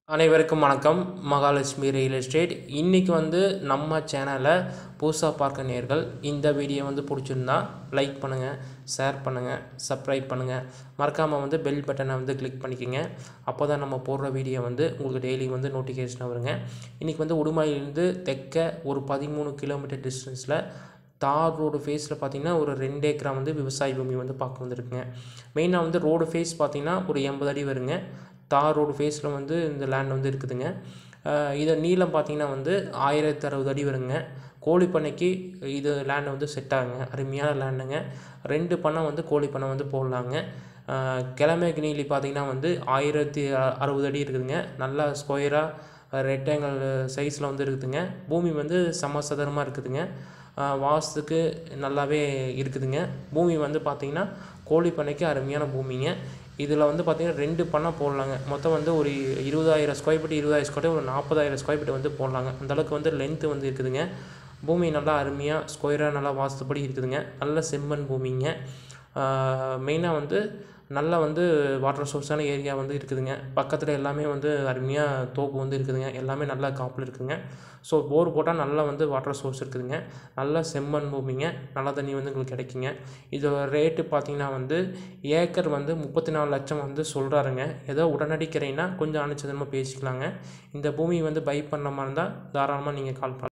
அனைவருக்கும் வணக்கம் Mahalakshmi real estate இன்றைக்கி வந்து நம்ம சேனலை புதுசாக பார்க்க நேர்கள் இந்த வீடியோ வந்து பிடிச்சிருந்தா லைக் பண்ணுங்கள் ஷேர் பண்ணுங்கள் சப்ஸ்கிரைப் பண்ணுங்கள் மறக்காமல் வந்து பெல் பட்டனை வந்து கிளிக் பண்ணிக்கோங்க அப்போ தான் நம்ம போடுற வீடியோ வந்து உங்களுக்கு டெய்லி வந்து நோட்டிஃபிகேஷன் வருங்க இன்றைக்கி வந்து உடுமலையிலேருந்து தெற்க ஒரு பதிமூணு கிலோமீட்டர் டிஸ்டன்ஸில் தார் ரோடு ஃபேஸில் பார்த்தீங்கன்னா ஒரு ரெண்டு ஏக்கரா வந்து விவசாய பூமி வந்து பார்க்க வந்திருக்குங்க மெயினாக வந்து ரோடு ஃபேஸ் பார்த்தீங்கன்னா ஒரு எண்பது அடி வருங்க தார் ரோடு ஃபேஸில் வந்து இந்த லேண்ட் வந்து இருக்குதுங்க அஹ் இதை நீளம் பார்த்தீங்கன்னா வந்து ஆயிரத்தி அறுபது அடி வருங்க கோழி பண்ணைக்கு இது லேண்ட் வந்து செட் ஆகுங்க அருமையான லேண்டுங்க ரெண்டு பண்ணை வந்து கோழி பண்ணை வந்து போடலாங்க அஹ் கிழமை கிணிலி பார்த்தீங்கன்னா வந்து ஆயிரத்தி அ- அறுபது அடி இருக்குதுங்க நல்லா ஸ்கொயராக ரெக்டாங்கிள் சைஸில் வந்து இருக்குதுங்க பூமி வந்து சமசதுரமாக இருக்குதுங்க ஆஹ் வாஸ்துக்கு நல்லாவே இருக்குதுங்க பூமி வந்து பார்த்திங்கன்னா கோழி பண்ணைக்கு அருமையான பூமிங்க இதில் வந்து பார்த்திங்கன்னா ரெண்டு பண்ணை போடலாங்க மொத்தம் வந்து ஒரு இருபதாயிரம் ஸ்கொயர் ஃபீட் இருபதாயிரம் ஸ்கொயர் ஒரு நாற்பதாயிரம் ஸ்கொயர் ஃபீட் வந்து போடலாங்க அந்தளவுக்கு வந்து லென்த்து வந்து இருக்குதுங்க பூமி நல்லா அருமையாக ஸ்கொயராக நல்லா வாஸ்துப்படி இருக்குதுங்க நல்ல செம்மண் பூமிங்க மெயினாக வந்து நல்லா வந்து வாட்டர் சோர்ஸான ஏரியா வந்து இருக்குதுங்க பக்கத்தில் எல்லாமே வந்து அருமையாக தோப்பு வந்து இருக்குதுங்க எல்லாமே நல்லா காப்பில் இருக்குதுங்க ஸோ போர் போட்டால் நல்லா வந்து வாட்டர் சோர்ஸ் இருக்குதுங்க நல்ல செம்மண் பூமிங்க நல்ல தண்ணி வந்து உங்களுக்கு கிடைக்குங்க இதோட ரேட்டு பார்த்தீங்கன்னா வந்து ஏக்கர் வந்து முப்பத்தி நாலு லட்சம் வந்து சொல்கிறாருங்க ஏதோ உடனடி கிரைனா கொஞ்சம் அனுச்சதமாக பேசிக்கலாங்க இந்த பூமி வந்து பை பண்ண மாதிரி இருந்தால் தாராளமாக நீங்கள் கால் பண்ணலாம்